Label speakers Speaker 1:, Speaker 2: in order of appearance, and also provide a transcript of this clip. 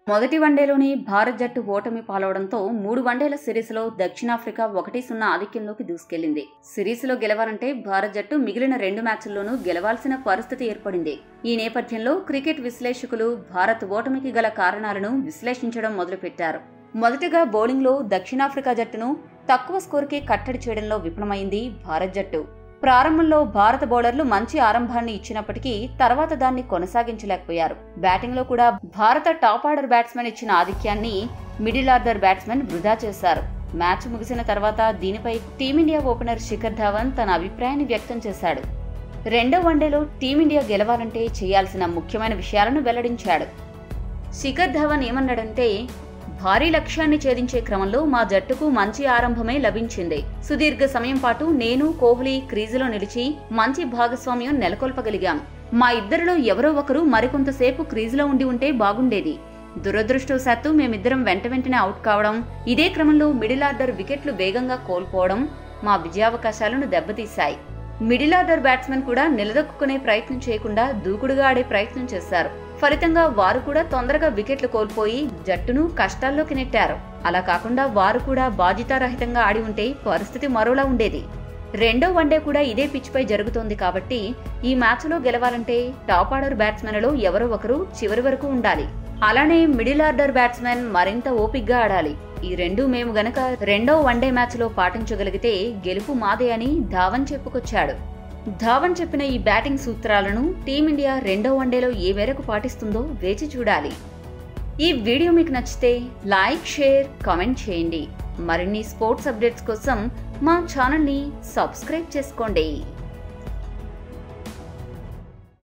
Speaker 1: మొదటి వన్డేలోనే భారత్ జట్టు ఓటమి పాలవడంతో మూడు వన్డేల సిరీస్లో దక్షిణాఫ్రికా ఒకటి సున్నా ఆధిక్యంలోకి దూసుకెళ్లింది సిరీస్లో గెలవాలంటే భారత్ జట్టు మిగిలిన రెండు మ్యాచ్ల్లోనూ గెలవాల్సిన పరిస్థితి ఏర్పడింది ఈ నేపథ్యంలో క్రికెట్ విశ్లేషకులు భారత్ ఓటమికి గల కారణాలను విశ్లేషించడం మొదలుపెట్టారు మొదటగా బౌలింగ్లో దక్షిణాఫ్రికా జట్టును తక్కువ స్కోర్కి కట్టడి చేయడంలో విఫలమైంది భారత్ జట్టు ప్రారంభంలో భారత బౌలర్లు మంచి ఆరంభాన్ని ఇచ్చినప్పటికీ తర్వాత దాన్ని కొనసాగించలేకపోయారు బ్యాటింగ్లో కూడా భారత టాప్ ఆర్డర్ బ్యాట్స్మెన్ ఇచ్చిన ఆధిక్యాన్ని మిడిల్ ఆర్డర్ బ్యాట్స్మెన్ వృధా చేశారు మ్యాచ్ ముగిసిన తర్వాత దీనిపై టీమిండియా ఓపెనర్ శిఖర్ ధావన్ తన అభిప్రాయాన్ని వ్యక్తం చేశాడు రెండో వన్డేలో టీమిండియా గెలవాలంటే చేయాల్సిన ముఖ్యమైన విషయాలను వెల్లడించాడు శిఖర్ ధవన్ ఏమన్నాడంటే భారీ లక్ష్యాన్ని ఛేదించే క్రమంలో మా జట్టుకు మంచి ఆరంభమే లభించింది సుదీర్ఘ సమయం పాటు నేను కోహ్లీ క్రీజులో నిలిచి మంచి భాగస్వామ్యం నెలకొల్పగలిగాం మా ఇద్దరిలో ఎవరో ఒకరు మరికొంతసేపు క్రీజులో ఉండి ఉంటే బాగుండేది దురదృష్టవశాత్తు మేమిద్దరం వెంట వెంటనే అవుట్ కావడం ఇదే క్రమంలో మిడిల్ ఆర్డర్ వికెట్లు వేగంగా కోల్పోవడం మా విజయావకాశాలను దెబ్బతీశాయి మిడిల్ ఆర్డర్ బ్యాట్స్మెన్ కూడా నిలదొక్కునే ప్రయత్నం చేయకుండా దూకుడుగా ఆడే ప్రయత్నం చేశారు ఫలితంగా వారు కూడా తొందరగా వికెట్లు కోల్పోయి జట్టును కష్టాల్లోకి నెట్టారు అలా కాకుండా వారు కూడా బాధ్యతారహితంగా ఆడి ఉంటే పరిస్థితి మరోలా ఉండేది రెండో వన్డే కూడా ఇదే పిచ్పై జరుగుతోంది కాబట్టి ఈ మ్యాచ్లో గెలవాలంటే టాప్ ఆర్డర్ బ్యాట్స్మెన్లలో ఎవరో ఒకరు చివరి వరకు ఉండాలి అలానే మిడిల్ ఆర్డర్ బ్యాట్స్మెన్ మరింత ఓపిగ్గా ఆడాలి ఈ రెండు మేము గనక రెండో వన్డే మ్యాచ్లో పాటించగలిగితే గెలుపు మాదే అని ధావన్ చెప్పుకొచ్చాడు ధావన్ చెప్పిన ఈ బ్యాటింగ్ సూత్రాలను టీమిండియా రెండో వన్డేలో ఏ మేరకు పాటిస్తుందో వేచి చూడాలి ఈ వీడియో మీకు నచ్చితే లైక్ షేర్ కామెంట్ చేయండి మరిన్ని స్పోర్ట్స్ అప్డేట్స్ కోసం మా ఛానల్ని సబ్స్క్రైబ్ చేసుకోండి